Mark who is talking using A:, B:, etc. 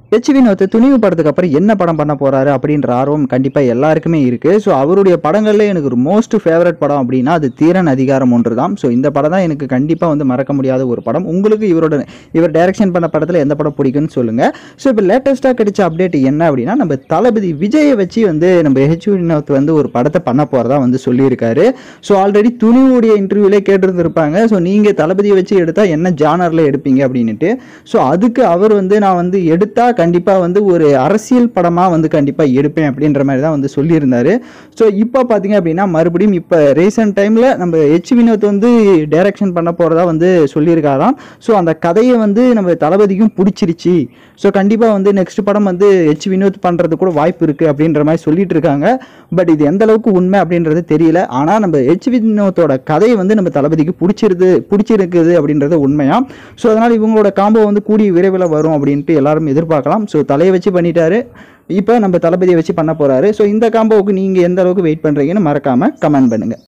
A: H Vinod துணிவு படத்துக்கு அப்புறம் என்ன படம் பண்ண போறாரு அப்படின்ற ஆர்வம் கண்டிப்பா எல்லாருக்குமே இருக்கு ஸோ அவருடைய படங்கள்ல எனக்கு ஒரு மோஸ்ட் ஃபேவரட் படம் அப்படின்னா அது தீரன் அதிகாரம் ஒன்று தான் ஸோ இந்த படம் தான் எனக்கு கண்டிப்பா வந்து மறக்க முடியாத ஒரு படம் உங்களுக்கு இவரோட இவர் டைரக்ஷன் பண்ண படத்துல எந்த படம் பிடிக்கும்னு சொல்லுங்க ஸோ இப்போ லேட்டஸ்ட்டாக கிடைச்ச அப்டேட் என்ன அப்படின்னா நம்ம தளபதி விஜயை வச்சு வந்து நம்ம ஹெச் வினோத் வந்து ஒரு படத்தை பண்ண போறதா வந்து சொல்லியிருக்காரு ஸோ ஆல்ரெடி துணிவுடைய இன்டர்வியூலே கேட்டிருந்திருப்பாங்க ஸோ நீங்கள் தளபதியை வச்சு எடுத்தா என்ன ஜானரில் எடுப்பீங்க அப்படின்னுட்டு ஸோ அதுக்கு அவர் வந்து நான் வந்து எடுத்தா கண்டிப்பாக வந்து ஒரு அரசியல் படமாக வந்து கண்டிப்பாக எடுப்பேன் அப்படின்ற மாதிரி தான் வந்து சொல்லியிருந்தாரு ஸோ இப்போ பார்த்தீங்க அப்படின்னா மறுபடியும் இப்போ ரீசெண்ட் டைமில் நம்ம ஹெச் வினோத் வந்து டைரக்ஷன் பண்ண போகிறதா வந்து சொல்லியிருக்காராம் ஸோ அந்த கதையை வந்து நம்ம தளபதிக்கும் பிடிச்சிருச்சு ஸோ கண்டிப்பாக வந்து நெக்ஸ்ட் படம் வந்து ஹெச் வினோத் பண்ணுறது கூட வாய்ப்பு இருக்குது அப்படின்ற மாதிரி சொல்லிட்டு இருக்காங்க பட் இது எந்த அளவுக்கு உண்மை அப்படின்றது தெரியல ஆனால் நம்ம ஹெச் வினோத்தோட கதையை வந்து நம்ம தளபதிக்கு பிடிச்சிருது பிடிச்சிருக்குது அப்படின்றது உண்மையா ஸோ அதனால் இவங்களோட காம்போ வந்து கூடிய விரைவில் வரும் அப்படின்ட்டு எல்லாரும் எதிர்பார்க்கலாம் ஸோ தலையை வச்சு பண்ணிட்டாரு இப்போ நம்ம தளபதியை வச்சு பண்ண போறாரு ஸோ இந்த காம்போவுக்கு நீங்கள் எந்த அளவுக்கு வெயிட் பண்ணுறீங்கன்னு மறக்காமல் கமெண்ட் பண்ணுங்கள்